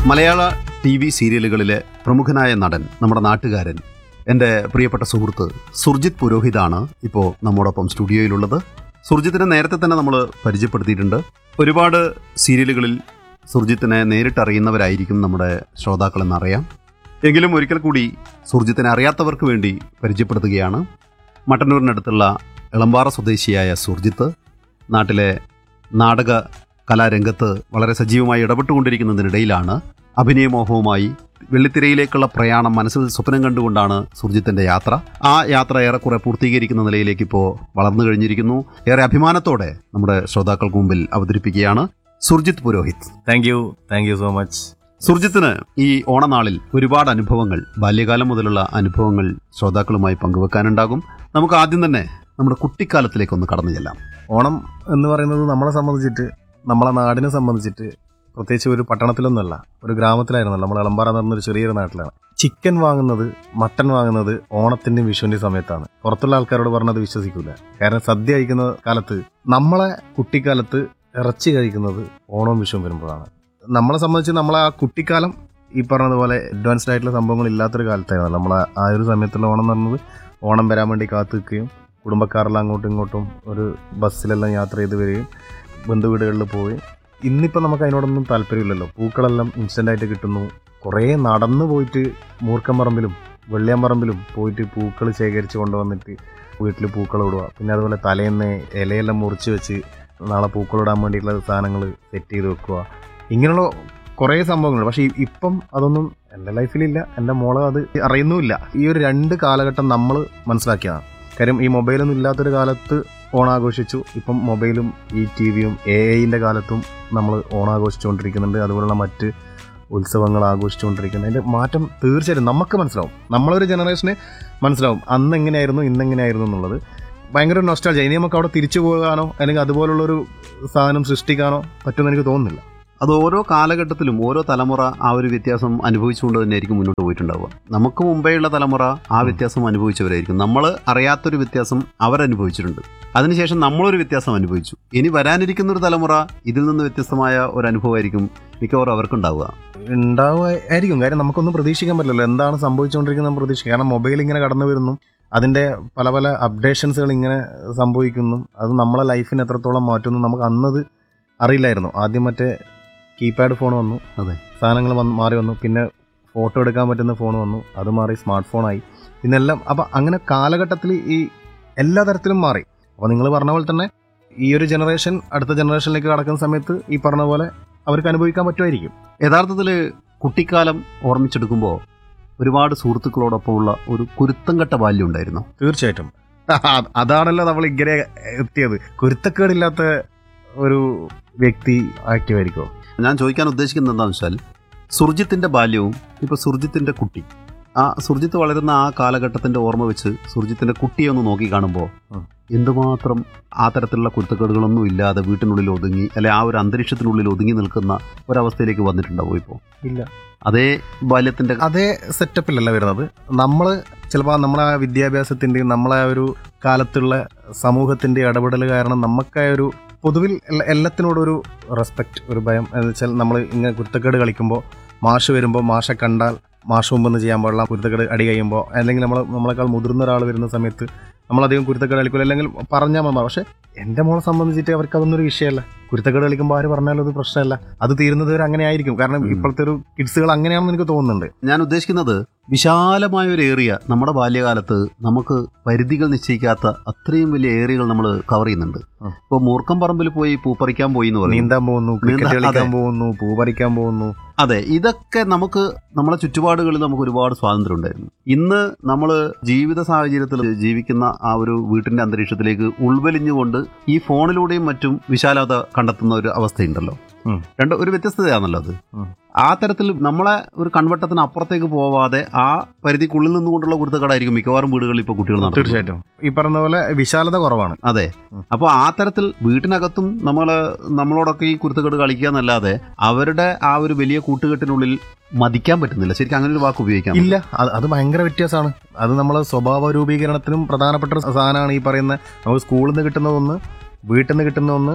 മലയാള T V സീരിയലുകളിലെ പ്രമുഖനായ നടൻ നമ്മുടെ നാട്ടുകാരൻ എൻ്റെ പ്രിയപ്പെട്ട സുഹൃത്ത് സുർജിത് പുരോഹിതാണ് ഇപ്പോൾ നമ്മോടൊപ്പം സ്റ്റുഡിയോയിലുള്ളത് സുർജിത്തിനെ നേരത്തെ തന്നെ നമ്മൾ പരിചയപ്പെടുത്തിയിട്ടുണ്ട് ഒരുപാട് സീരിയലുകളിൽ സുർജിത്തിനെ നേരിട്ടറിയുന്നവരായിരിക്കും നമ്മുടെ ശ്രോതാക്കളെന്നറിയാം എങ്കിലും ഒരിക്കൽ കൂടി സുർജിത്തിനെ അറിയാത്തവർക്ക് വേണ്ടി പരിചയപ്പെടുത്തുകയാണ് മട്ടന്നൂരിനടുത്തുള്ള എളമ്പാറ സ്വദേശിയായ സുർജിത്ത് നാട്ടിലെ നാടക കലാരംഗത്ത് വളരെ സജീവമായി ഇടപെട്ടുകൊണ്ടിരിക്കുന്നതിനിടയിലാണ് അഭിനയമോഹവുമായി വെള്ളിത്തിരയിലേക്കുള്ള പ്രയാണം മനസ്സിൽ സ്വപ്നം കണ്ടുകൊണ്ടാണ് സുർജിത്തിന്റെ യാത്ര ആ യാത്ര ഏറെക്കുറെ പൂർത്തീകരിക്കുന്ന നിലയിലേക്ക് ഇപ്പോൾ വളർന്നു കഴിഞ്ഞിരിക്കുന്നു ഏറെ അഭിമാനത്തോടെ നമ്മുടെ ശ്രോതാക്കൾക്ക് മുമ്പിൽ അവതരിപ്പിക്കുകയാണ് Surjit Purohit thank you thank you so much സുർജിത്തിന് ഈ ഓണനാളിൽ ഒരുപാട് അനുഭവങ്ങൾ ബാല്യകാലം മുതലുള്ള അനുഭവങ്ങൾ ശ്രോതാക്കളുമായി പങ്കുവെക്കാനുണ്ടാകും നമുക്ക് ആദ്യം തന്നെ നമ്മുടെ കുട്ടിക്കാലത്തിലേക്കൊന്ന് കടന്നു ചെല്ലാം ഓണം എന്ന് പറയുന്നത് നമ്മളെ സംബന്ധിച്ചിട്ട് നമ്മളെ നാടിനെ സംബന്ധിച്ചിട്ട് പ്രത്യേകിച്ച് ഒരു പട്ടണത്തിലൊന്നുമല്ല ഒരു ഗ്രാമത്തിലായിരുന്നല്ലോ നമ്മൾ എളമ്പാറ എന്ന് പറഞ്ഞൊരു ചെറിയൊരു നാട്ടിലാണ് ചിക്കൻ വാങ്ങുന്നത് മട്ടൻ വാങ്ങുന്നത് ഓണത്തിന്റെ വിഷുവിന്റെ സമയത്താണ് പുറത്തുള്ള ആൾക്കാരോട് പറഞ്ഞത് വിശ്വസിക്കൂല കാരണം സദ്യ കഴിക്കുന്ന കാലത്ത് നമ്മളെ കുട്ടിക്കാലത്ത് ഇറച്ചി കഴിക്കുന്നത് ഓണവും വിഷുവും വരുമ്പോഴാണ് നമ്മളെ സംബന്ധിച്ച് നമ്മളെ ആ കുട്ടിക്കാലം ഈ പറഞ്ഞതുപോലെ അഡ്വാൻസ്ഡ് ആയിട്ടുള്ള സംഭവങ്ങൾ ഇല്ലാത്തൊരു കാലത്തായിരുന്നു നമ്മളെ ആ ഒരു സമയത്തുള്ള ഓണം എന്ന് പറയുന്നത് ഓണം വരാൻ വേണ്ടി കാത്തു നിൽക്കുകയും കുടുംബക്കാരെല്ലാം അങ്ങോട്ടും ഇങ്ങോട്ടും ഒരു ബസ്സിലെല്ലാം യാത്ര ചെയ്ത് വരികയും ബന്ധുവീടുകളിൽ പോയി ഇന്നിപ്പോൾ നമുക്ക് അതിനോടൊന്നും താല്പര്യമില്ലല്ലോ പൂക്കളെല്ലാം ഇൻസ്റ്റൻ്റ് ആയിട്ട് കിട്ടുന്നു കുറേ നടന്നു പോയിട്ട് മൂർക്കമ്പറമ്പിലും വെള്ളിയാമ്പറമ്പിലും പോയിട്ട് പൂക്കൾ ശേഖരിച്ച് കൊണ്ടുവന്നിട്ട് വീട്ടിൽ പൂക്കൾ ഇടുക പിന്നെ അതുപോലെ തലേന്ന് ഇലയെല്ലാം മുറിച്ച് വെച്ച് നാളെ പൂക്കളിടാൻ വേണ്ടിയിട്ടുള്ള സാധനങ്ങൾ സെറ്റ് ചെയ്ത് വെക്കുക ഇങ്ങനെയുള്ള കുറേ സംഭവങ്ങൾ പക്ഷേ ഇ- ഇപ്പം അതൊന്നും എൻ്റെ ലൈഫിലില്ല എൻ്റെ മോള് അത് അറിയുന്നുമില്ല ഈ ഒരു രണ്ട് കാലഘട്ടം നമ്മൾ മനസ്സിലാക്കിയതാണ് കാര്യം ഈ മൊബൈലൊന്നും ഇല്ലാത്തൊരു കാലത്ത് ഓണാഘോഷിച്ചു ഇപ്പം മൊബൈലും ഈ ടി വിയും എ ഐൻ്റെ കാലത്തും നമ്മൾ ഓണാഘോഷിച്ചുകൊണ്ടിരിക്കുന്നുണ്ട് അതുപോലുള്ള മറ്റ് ഉത്സവങ്ങൾ ആഘോഷിച്ചുകൊണ്ടിരിക്കുന്നത് അതിൻ്റെ മാറ്റം തീർച്ചയായിട്ടും നമുക്ക് മനസ്സിലാവും നമ്മളൊരു ജനറേഷന് മനസ്സിലാവും അന്ന് എങ്ങനെയായിരുന്നു ഇന്ന് എങ്ങനെയായിരുന്നു എന്നുള്ളത് ഭയങ്കര നൊസ്റ്റാൾജി ഇനി നമുക്ക് അവിടെ തിരിച്ചു പോകാനോ അല്ലെങ്കിൽ അതുപോലുള്ളൊരു സാധനം സൃഷ്ടിക്കാനോ പറ്റുമെന്ന് എനിക്ക് തോന്നുന്നില്ല അത് ഓരോ കാലഘട്ടത്തിലും ഓരോ തലമുറ ആ ഒരു വ്യത്യാസം അനുഭവിച്ചുകൊണ്ട് തന്നെയായിരിക്കും മുന്നോട്ട് പോയിട്ടുണ്ടാവുക നമുക്ക് മുമ്പേയുള്ള തലമുറ ആ വ്യത്യാസം അനുഭവിച്ചവരായിരിക്കും നമ്മൾ അറിയാത്തൊരു വ്യത്യാസം അവരനുഭവിച്ചിട്ടുണ്ട് അതിനുശേഷം നമ്മളൊരു വ്യത്യാസം അനുഭവിച്ചു ഇനി വരാനിരിക്കുന്ന ഒരു തലമുറ ഇതിൽ നിന്ന് വ്യത്യസ്തമായ ഒരു അനുഭവമായിരിക്കും മിക്കവാറും അവർക്കുണ്ടാവുക ഉണ്ടാവുമായിരിക്കും കാര്യം നമുക്കൊന്നും പ്രതീക്ഷിക്കാൻ പറ്റില്ലല്ലോ എന്താണ് സംഭവിച്ചുകൊണ്ടിരിക്കുന്നത് പ്രതീക്ഷിക്കാം കാരണം മൊബൈൽ ഇങ്ങനെ കടന്നു വരുന്നു അതിന്റെ പല പല അപ്ഡേഷൻസുകൾ ഇങ്ങനെ സംഭവിക്കുന്നു അത് നമ്മളെ ലൈഫിന് എത്രത്തോളം മാറ്റുന്നു നമുക്ക് അന്നത് അറിയില്ലായിരുന്നു ആദ്യം മറ്റേ കീപാഡ് ഫോൺ വന്നു അതെ. സാധനങ്ങൾ വന്ന് മാറി വന്നു പിന്നെ ഫോട്ടോ എടുക്കാൻ പറ്റുന്ന ഫോൺ വന്നു അത് മാറി സ്മാർട്ട് ഫോണായി പിന്നെല്ലാം അപ്പം അങ്ങനെ കാലഘട്ടത്തിൽ ഈ എല്ലാ തരത്തിലും മാറി അപ്പോൾ നിങ്ങൾ പറഞ്ഞ പോലെ തന്നെ ഈ ഒരു ജനറേഷൻ അടുത്ത ജനറേഷനിലേക്ക് കടക്കുന്ന സമയത്ത് ഈ പറഞ്ഞ പോലെ അവർക്ക് അനുഭവിക്കാൻ പറ്റുമായിരിക്കും യഥാർത്ഥത്തിൽ കുട്ടിക്കാലം ഓർമ്മിച്ചെടുക്കുമ്പോൾ ഒരുപാട് സുഹൃത്തുക്കളോടൊപ്പമുള്ള ഒരു കുരുത്തം കെട്ട ബാല്യം ഉണ്ടായിരുന്നു തീർച്ചയായിട്ടും അ- അതാണല്ലോ നമ്മൾ ഇങ്ങനെ എത്തിയത് കുരുത്തക്കേടില്ലാത്ത ഒരു വ്യക്തി ആക്റ്റീവ് ആയിരിക്കും ഞാൻ ചോദിക്കാൻ ഉദ്ദേശിക്കുന്നത് എന്താണെന്ന് വെച്ചാൽ സുർജിത്തിന്റെ ബാല്യവും ഇപ്പൊ സുർജിത്തിന്റെ കുട്ടി ആ സുർജിത്ത് വളരുന്ന ആ കാലഘട്ടത്തിന്റെ ഓർമ്മ വെച്ച് സുർജിത്തിന്റെ കുട്ടിയെ ഒന്ന് നോക്കി കാണുമ്പോൾ ഉം. എന്തുമാത്രം ആ തരത്തിലുള്ള കുരുത്തക്കേടുകളൊന്നും ഇല്ലാതെ വീട്ടിനുള്ളിൽ ഒതുങ്ങി അല്ലെ ആ ഒരു അന്തരീക്ഷത്തിനുള്ളിൽ ഒതുങ്ങി നിൽക്കുന്ന ഒരവസ്ഥയിലേക്ക് വന്നിട്ടുണ്ടാവും ഇപ്പോൾ ഇല്ല അതേ ബാല്യത്തിന്റെ അതേ സെറ്റപ്പിലല്ല വരുന്നത് നമ്മൾ ചിലപ്പോൾ നമ്മളെ ആ വിദ്യാഭ്യാസത്തിൻ്റെയും നമ്മളെ ആ ഒരു കാലത്തുള്ള സമൂഹത്തിന്റെ ഇടപെടൽ കാരണം നമുക്ക് ആ ഒരു പൊതുവിൽ എല്ലാ- എല്ലാത്തിനോടും ഒരു റെസ്പെക്ട് ഒരു ഭയം എന്ന് വെച്ചാൽ നമ്മൾ ഇങ്ങനെ കുരുത്തക്കേട് കളിക്കുമ്പോൾ മാഷ് വരുമ്പോൾ മാഷെ കണ്ടാൽ മാഷ് മുമ്പെന്ന് ചെയ്യാൻ പാടില്ല കുരുത്തക്കേട് അടി കഴിയുമ്പോൾ അല്ലെങ്കിൽ നമ്മൾ നമ്മളെക്കാൾ മുതിർന്ന ഒരാൾ വരുന്ന സമയത്ത് നമ്മളധികം കുരുത്തക്കേട് കളിക്കില്ല അല്ലെങ്കിൽ പറഞ്ഞാൽ മതി പക്ഷെ എൻ്റെ മോളെ സംബന്ധിച്ചിട്ട് അവർക്ക് അതൊന്നും ഒരു വിഷയമല്ല കുരുത്തക്കേട് കളിക്കുമ്പോൾ ആര് പറഞ്ഞാലും അത് പ്രശ്നമല്ല അത് തീരുന്നത് വരെ അങ്ങനെ ആയിരിക്കും കാരണം ഉം. ഇപ്പോഴത്തെ ഒരു കിഡ്സുകൾ അങ്ങനെയാണെന്ന് എനിക്ക് തോന്നുന്നുണ്ട് ഞാൻ ഉദ്ദേശിക്കുന്നത് വിശാലമായ ഒരു ഏരിയ നമ്മുടെ ബാല്യകാലത്ത് നമുക്ക് പരിധികൾ നിശ്ചയിക്കാത്ത അത്രയും വലിയ ഏരിയകൾ നമ്മൾ കവർ ചെയ്യുന്നുണ്ട് ഉം. ഇപ്പോൾ മൂർക്കം പറമ്പിൽ പോയി പൂ പറിക്കാൻ പോയി എന്ന് പറയും നീന്താൻ പോകുന്നു ക്രിക്കറ്റ് നീന്താൻ- കളിക്കാൻ അതെ. പോകുന്നു പൂ പറിക്കാൻ പോകുന്നു അതെ ഇതൊക്കെ നമുക്ക് നമ്മളെ ചുറ്റുപാടുകളിൽ നമുക്ക് ഒരുപാട് സ്വാതന്ത്ര്യം ഉണ്ടായിരുന്നു ഇന്ന് നമ്മൾ ജീവിത സാഹചര്യത്തിൽ ജീവിക്കുന്ന ആ ഒരു വീട്ടിന്റെ അന്തരീക്ഷത്തിലേക്ക് ഉൾവലിഞ്ഞുകൊണ്ട് ഈ ഫോണിലൂടെയും മറ്റും വിശാലത കണ്ടെത്തുന്ന ഒരു അവസ്ഥയുണ്ടല്ലോ ഉം. രണ്ട് ഒരു വ്യത്യസ്തതയാണല്ലോ അത് ഉം. ആ തരത്തിൽ നമ്മളെ ഒരു കൺവട്ടത്തിന് അപ്പുറത്തേക്ക് പോവാതെ ആ പരിധിക്കുള്ളിൽ നിന്നുകൊണ്ടുള്ള കുരുത്തക്കടായിരിക്കും മിക്കവാറും വീടുകളിൽ ഇപ്പോൾ കുട്ടികൾ നടത്തുന്നത് തീർച്ചയായിട്ടും ഈ പറഞ്ഞ പോലെ വിശാലത കുറവാണ് അതെ ഉം. അപ്പോൾ ആ തരത്തിൽ വീട്ടിനകത്തും നമ്മൾ നമ്മളോടൊക്കെ ഈ കുരുത്തക്കേട് കളിക്കുക എന്നല്ലാതെ അവരുടെ ആ ഒരു വലിയ കൂട്ടുകെട്ടിനുള്ളിൽ മതിക്കാൻ പറ്റുന്നില്ല ശരിക്കും അങ്ങനെ ഒരു വാക്ക് ഉപയോഗിക്കാം ഇല്ല അത് അത് ഭയങ്കര വ്യത്യാസമാണ് അത് നമ്മളെ സ്വഭാവ രൂപീകരണത്തിനും പ്രധാനപ്പെട്ട ഒരു സാധനമാണ് ഈ പറയുന്ന നമുക്ക് സ്കൂളിൽ നിന്ന് കിട്ടുന്ന ഒന്ന് വീട്ടിൽ നിന്ന് കിട്ടുന്ന ഒന്ന്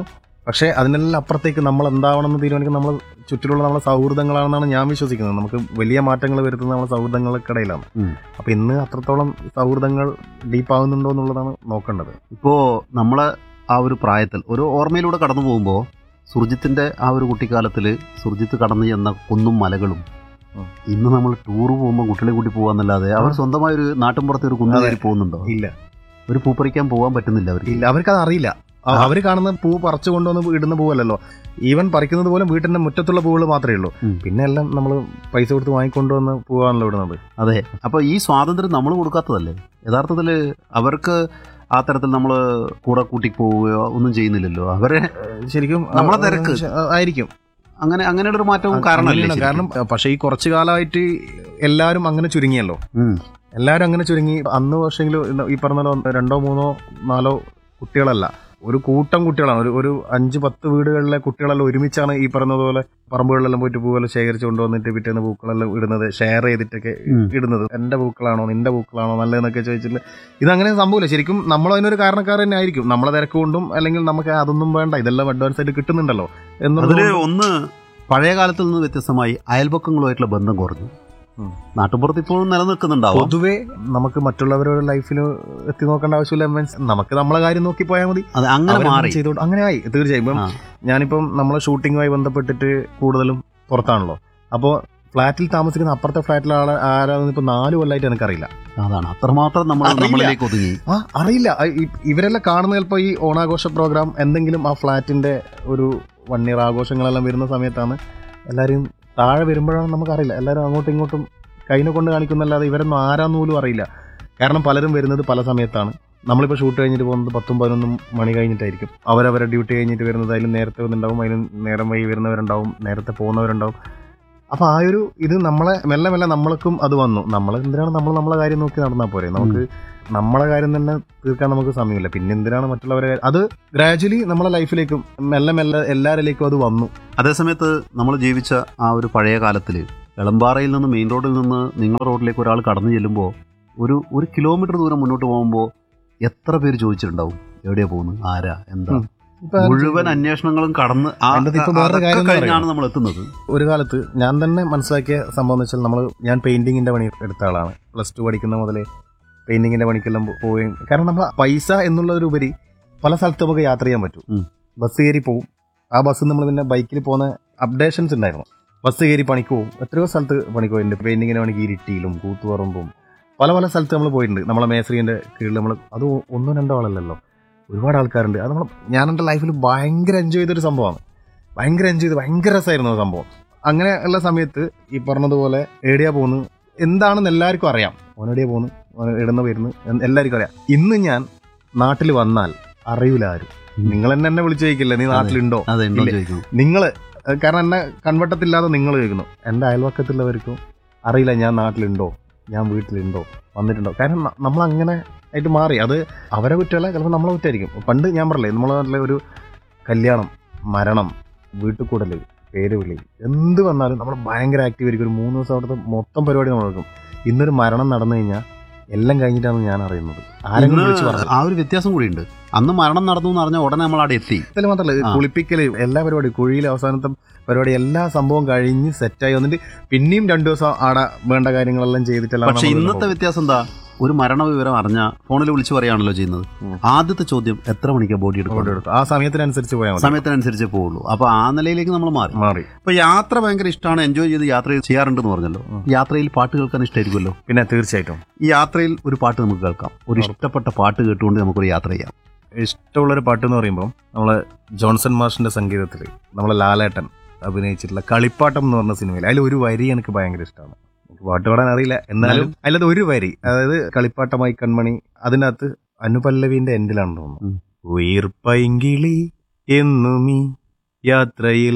പക്ഷേ അതിനെല്ലാം അപ്പുറത്തേക്ക് നമ്മൾ എന്താവണമെന്ന് തീരുമാനിക്കുന്ന നമ്മൾ ചുറ്റിലുള്ള നമ്മളെ സൗഹൃദങ്ങളാണെന്നാണ് ഞാൻ വിശ്വസിക്കുന്നത് നമുക്ക് വലിയ മാറ്റങ്ങൾ വരുത്തുന്നത് നമ്മളെ സൗഹൃദങ്ങൾക്കിടയിലാണ് ഉം. അപ്പൊ ഇന്ന് അത്രത്തോളം സൗഹൃദങ്ങൾ ഡീപ്പാവുന്നുണ്ടോ എന്നുള്ളതാണ് നോക്കേണ്ടത് ഇപ്പോൾ നമ്മളെ ആ ഒരു പ്രായത്തിൽ ഒരു ഓർമ്മയിലൂടെ കടന്നു പോകുമ്പോൾ സുർജിത്തിന്റെ ആ ഒരു കുട്ടിക്കാലത്തിൽ സുർജിത്ത് കടന്നു ചെന്ന കുന്നും മലകളും ഉം. ഇന്ന് നമ്മൾ ടൂർ പോകുമ്പോൾ കുട്ടികളെ കൂട്ടി പോകാന്നല്ലാതെ അവർ ആ. സ്വന്തമായ ഒരു നാട്ടിൻപുറത്തെ ഒരു കുന്നു അതെ. കയറി പോകുന്നുണ്ടോ ഇല്ല ഒരു പൂ പറിക്കാൻ പോകാൻ പറ്റുന്നില്ല അവർക്ക് ഇല്ല അവർക്കത് അറിയില്ല ആ. അവർ കാണുന്ന പൂ പറിച്ചു കൊണ്ടുവന്ന് ഇടുന്ന പൂവല്ലല്ലോ ഈവൻ പറിക്കുന്നത് പോലും വീട്ടിന്റെ മുറ്റത്തുള്ള പൂവുകൾ മാത്രമേ ഉള്ളൂ ഉം. പിന്നെ എല്ലാം നമ്മൾ പൈസ കൊടുത്ത് വാങ്ങിക്കൊണ്ടുവന്ന് പൂവാണല്ലോ ഇടുന്നത് അതെ അപ്പൊ ഈ സ്വാതന്ത്ര്യം നമ്മൾ കൊടുക്കാത്തതല്ലേ യഥാർത്ഥത്തിൽ അവർക്ക് ആ തരത്തിൽ നമ്മൾ കൂടെ കൂട്ടി പോവുകയോ ഒന്നും ചെയ്യുന്നില്ലല്ലോ അവരെ ശരിക്കും നമ്മളെ ആ, തിരക്ക്. ആ, ആയിരിക്കും അങ്ങനെ അങ്ങനെയുള്ള ഒരു മാറ്റവും കാരണമല്ലേ അങ്ങനെയാണ്. കാരണം ശരിക്കും? പക്ഷേ ഈ കുറച്ചു കാലമായിട്ട് എല്ലാവരും അങ്ങനെ ചുരുങ്ങിയല്ലോ ഉം. എല്ലാവരും അങ്ങനെ ചുരുങ്ങി അന്ന് പക്ഷേങ്കിൽ ഈ പറഞ്ഞ പോലെ ഒന്ന് രണ്ടോ മൂന്നോ നാലോ കുട്ടികളല്ല ഒരു കൂട്ടം കുട്ടികളാണ് ഒരു ഒരു അഞ്ച് പത്ത് വീടുകളിലെ കുട്ടികളെല്ലാം ഒരുമിച്ചാണ് ഈ പറഞ്ഞതുപോലെ പറമ്പുകളിലെല്ലാം പോയിട്ട് പൂവെല്ലാം ശേഖരിച്ച് കൊണ്ടുവന്നിട്ട് പിറ്റേന്ന് പൂക്കളെല്ലാം ഇടുന്നത് ഷെയർ ചെയ്തിട്ടൊക്കെ ഉം. ഇടുന്നത് എന്റെ പൂക്കളാണോ നിന്റെ പൂക്കളാണോ നല്ലതെന്നൊക്കെ ചോദിച്ചിട്ട് ഇതങ്ങനെ സംഭവമില്ല ശരിക്കും നമ്മൾ അതിനൊരു കാരണക്കാരൻ തന്നെ ആയിരിക്കും നമ്മളെ തിരക്ക് കൊണ്ടും അല്ലെങ്കിൽ നമുക്ക് അതൊന്നും വേണ്ട ഇതെല്ലാം അഡ്വാൻസ് ആയിട്ട് കിട്ടുന്നുണ്ടല്ലോ എന്നുള്ളത് അതില് കൊണ്ട് ഒന്ന് പഴയ കാലത്തിൽ നിന്ന് വ്യത്യസ്തമായി അയൽപക്കങ്ങളുമായിട്ടുള്ള ബന്ധം കുറഞ്ഞു ഉം. നാട്ടുപുറത്ത് ഇപ്പോഴും നിലനിൽക്കുന്നുണ്ടാവും പൊതുവെ നമുക്ക് മറ്റുള്ളവരുടെ ലൈഫിൽ എത്തി നോക്കേണ്ട ആവശ്യമില്ല മീൻസ് നമുക്ക് നമ്മളെ കാര്യം നോക്കി പോയാൽ മതി അത് അങ്ങനെ അവരങ്ങനെ മാറി ചെയ്തോണ്ട് അങ്ങനെ ആയി തീർച്ചയായും ഇപ്പം ആ. ഞാനിപ്പം നമ്മളെ ഷൂട്ടിങ്ങുമായി ബന്ധപ്പെട്ടിട്ട് കൂടുതലും പുറത്താണല്ലോ അപ്പോൾ ഫ്ലാറ്റിൽ താമസിക്കുന്ന അപ്പുറത്തെ ഫ്ലാറ്റിലെ ആളെ ആരാന്ന് ഇപ്പൊ നാല് കൊല്ലമായിട്ട് എനിക്കറിയില്ല അതാണ് അത്രമാത്രം നമ്മൾ അറിയില്ല. നമ്മളിലേക്ക് ഒതുങ്ങി ആ അറിയില്ല ആ, ഇ- ഇവരെല്ലാം കാണുന്ന ചിലപ്പോൾ ഈ ഓണാഘോഷ പ്രോഗ്രാം എന്തെങ്കിലും ആ ഫ്ലാറ്റിന്റെ ഒരു വൺ ഇയർ ആഘോഷങ്ങളെല്ലാം വരുന്ന സമയത്താണ് എല്ലാവരും താഴെ വരുമ്പോഴാണ് നമുക്കറിയില്ല എല്ലാവരും അങ്ങോട്ടും ഇങ്ങോട്ടും കൈനെ കൊണ്ട് കാണിക്കുന്നല്ലാതെ ഇവരൊന്നും ആരാന്ന് പോലും അറിയില്ല കാരണം പലരും വരുന്നത് പല സമയത്താണ് നമ്മളിപ്പോൾ ഷൂട്ട് കഴിഞ്ഞിട്ട് പോകുന്നത് പത്തും പതിനൊന്നും മണി കഴിഞ്ഞിട്ടായിരിക്കും അവരവരെ ഡ്യൂട്ടി കഴിഞ്ഞിട്ട് വരുന്നത് അതിലും നേരത്തെ വന്നിട്ടുണ്ടാവും അതിലും നേരം വൈകി വരുന്നവരുണ്ടാവും നേരത്തെ പോകുന്നവരുണ്ടാവും അപ്പൊ ആ ഒരു ഇത് നമ്മളെ മെല്ലെ മെല്ലെ നമ്മൾക്കും അത് വന്നു നമ്മൾ എന്തിനാണ് നമ്മൾ നമ്മളെ കാര്യം നോക്കി നടന്നാൽ പോരെ നമുക്ക് നമ്മളെ കാര്യം തന്നെ തീർക്കാൻ നമുക്ക് സമയമില്ല പിന്നെ എന്തിനാണ് മറ്റുള്ളവരെ കാര്യം അത് ഗ്രാജുവലി നമ്മളെ ലൈഫിലേക്കും മെല്ലെ മെല്ലെ എല്ലാവരിലേക്കും അത് വന്നു അതേസമയത്ത് നമ്മൾ ജീവിച്ച ആ ഒരു പഴയ കാലത്തിൽ എളമ്പാറയിൽ നിന്ന് മെയിൻ റോഡിൽ നിന്ന് നിങ്ങളുടെ റോഡിലേക്ക് ഒരാൾ കടന്നു ചെല്ലുമ്പോൾ ഒരു ഒരു കിലോമീറ്റർ ദൂരം മുന്നോട്ട് പോകുമ്പോൾ എത്ര പേര് ചോദിച്ചിട്ടുണ്ടാവും എവിടെയാ പോകുന്നത് ആരാ എന്താ ഉം. ഇപ്പൊ മുഴുവൻ അന്വേഷണങ്ങളും കടന്ന് ആ- അതിന്റെ ഇപ്പൊ വേറൊരു അതൊക്കെ കാര്യം എന്ന് കഴിഞ്ഞാണ് നമ്മൾ എത്തുന്നത് ഒരു കാലത്ത് ഞാൻ തന്നെ മനസ്സിലാക്കിയ സംഭവം എന്ന് വെച്ചാൽ നമ്മൾ ഞാൻ പെയിന്റിങ്ങിന്റെ പണി എടുത്ത ആളാണ് പ്ലസ് ടു പഠിക്കുന്ന മുതലേ പെയിന്റിങ്ങിന്റെ പണിക്കെല്ലാം പോ- പോവുകയും കാരണം നമ്മൾ പൈസ എന്നുള്ളതിലുപരി പല സ്ഥലത്ത് നമുക്ക് യാത്ര ചെയ്യാൻ പറ്റും ഉം. ബസ് കയറി പോവും ആ ബസ് നമ്മൾ പിന്നെ ബൈക്കിൽ പോകുന്ന അപ്ഡേഷൻസ് ഉണ്ടായിരുന്നു ബസ് കയറി പണിക്ക് പോകും എത്രയോ സ്ഥലത്ത് പണിക്ക് പോയിട്ടുണ്ട് പെയിന്റിങ്ങിന്റെ പണിക്ക് ഇരിട്ടിയിലും കൂത്തുപറമ്പും പല പല സ്ഥലത്ത് നമ്മൾ പോയിട്ടുണ്ട് നമ്മളെ മേസ്ത്രീന്റെ കീഴിൽ നമ്മൾ അത് ഒന്നും രണ്ടോ ആളല്ലല്ലോ ഒരുപാട് ആൾക്കാരുണ്ട് അത് നമ്മൾ ഞാൻ എൻ്റെ ലൈഫിൽ ഭയങ്കര എൻജോയ് ചെയ്തൊരു സംഭവമാണ് ഭയങ്കര എൻജോയ് ചെയ്ത് ഭയങ്കര രസമായിരുന്നു ആ സംഭവം അങ്ങനെ ഉള്ള സമയത്ത് ഈ പറഞ്ഞതുപോലെ എവിടെയാ പോകുന്നു എന്താണെന്ന് എല്ലാവർക്കും അറിയാം ഓൻ എവിടെയാ പോകുന്നു ഓൻ ഇടുന്ന വരുന്നു എന്ന് എല്ലാവർക്കും അറിയാം ഇന്ന് ഞാൻ നാട്ടിൽ വന്നാൽ അറിയില്ല ആരും ഉം. നിങ്ങൾ എന്നെ എന്നെ വിളിച്ചു ചോദിക്കില്ല നീ അതെ. നാട്ടിലുണ്ടോ അതെ ഉണ്ടോ ഇല്ല. ചോദിക്കുന്നു നിങ്ങൾ കാരണം എന്നെ കൺവട്ടത്തില്ലാതെ നിങ്ങൾ ചോദിക്കുന്നു എൻ്റെ അയൽവക്കത്തുള്ളവർക്കും അറിയില്ല ഞാൻ നാട്ടിലുണ്ടോ ഞാൻ വീട്ടിലുണ്ടോ വന്നിട്ടുണ്ടോ കാരണം ന- നമ്മൾ അങ്ങനെ ആയിട്ട് മാറി അത് അവരെ കുറ്റമല്ല ചിലപ്പോൾ നമ്മളെ കുറ്റമായിരിക്കും പണ്ട് ഞാൻ പറഞ്ഞില്ലേ നമ്മളെ നാട്ടിലെ ഒരു കല്യാണം മരണം വീട്ടിൽ കൂടൽ പേര് വിളി എന്ത് വന്നാലും നമ്മൾ ഭയങ്കര ആക്റ്റീവ് ആയിരിക്കും ഒരു മൂന്ന് ദിവസം അവിടുത്തെ മൊത്തം പരിപാടി നമ്മൾ എടുക്കും ഇന്നൊരു മരണം നടന്നു കഴിഞ്ഞാൽ എല്ലാം കഴിഞ്ഞിട്ടാണ് ഞാൻ അറിയുന്നത് ആരെങ്കിലും ഇന്ന് വിളിച്ച് പറഞ്ഞു ആ ഒരു വ്യത്യാസം കൂടിയുണ്ട് അന്ന് മരണം നടന്നു എന്ന് പറഞ്ഞാൽ ഉടനെ നമ്മൾ അവിടെ എത്തി ഇതിൽ മാത്രമല്ല ആ. കുളിപ്പിക്കല് എല്ലാ പരിപാടി കുഴിയിലെ അവസാനത്തെ പരിപാടി എല്ലാ സംഭവം കഴിഞ്ഞ് സെറ്റായി വന്നിട്ട് പിന്നെയും രണ്ടു ദിവസം ആടെ വേണ്ട കാര്യങ്ങളെല്ലാം ചെയ്തിട്ടെല്ലാം പക്ഷെ നമ്മള് ഇന്നത്തെ പോകും. വ്യത്യാസം എന്താ ഒരു മരണ വിവരം അറിഞ്ഞ ഫോണിൽ വിളിച്ചു പറയാണല്ലോ ചെയ്യുന്നത് ഉം. ആദ്യത്തെ ചോദ്യം എത്ര മണിക്കാ ബോഡി ഓർഡർ എടുക്കും എടുക്കും. ആ സമയത്തിനനുസരിച്ച് പോയാൽ മതി സമയത്തിനനുസരിച്ചേ പോവുള്ളൂ അപ്പൊ ആ നിലയിലേക്ക് നമ്മൾ മാറി മാറി അപ്പൊ യാത്ര ഭയങ്കര ഇഷ്ടമാണ് എൻജോയ് ചെയ്ത് യാത്ര ചെയ്യാറുണ്ടെന്ന് പറഞ്ഞല്ലോ ഉം. യാത്രയിൽ പാട്ട് കേൾക്കാൻ ഇഷ്ടമായിരിക്കുമല്ലോ പിന്നെ തീർച്ചയായിട്ടും ഈ യാത്രയിൽ ഒരു പാട്ട് നമുക്ക് കേൾക്കാം ഒരു ഇഷ്ടപ്പെട്ട പാട്ട് കേട്ടുകൊണ്ട് നമുക്കൊരു യാത്ര ചെയ്യാം ഇഷ്ടമുള്ളൊരു പാട്ട് എന്ന് പറയുമ്പോൾ നമ്മളെ ജോൺസൺ മാഷിന്റെ സംഗീതത്തിൽ നമ്മളെ ലാലേട്ടൻ അഭിനയിച്ചിട്ടുള്ള കളിപ്പാട്ടം എന്ന് പറഞ്ഞ സിനിമയിൽ അതിൽ ഒരു വരി എനിക്ക് ഭയങ്കര ഇഷ്ടമാണ് എനിക്ക് പാട്ട് പാടാൻ അറിയില്ല എന്നാലും അതിലത് ഒരു വരി അതായത് കളിപ്പാട്ടമായി കൺമണി അതിനകത്ത് അനുപല്ലവിന്റെ എൻഡിലാണെന്ന് തോന്നുന്നു ഉം. ഉയിർപ്പൈങ്കിളി എന്നുമീ യാത്രയിൽ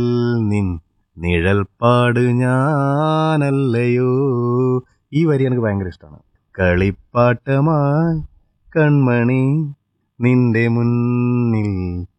നിൻ നിഴൽപ്പാട് ഞാനല്ലയോ ഈ വരി എനിക്ക് ഭയങ്കര ഇഷ്ടമാണ് കളിപ്പാട്ടമായി കൺമണി നിന്റെ മുന്നിൽ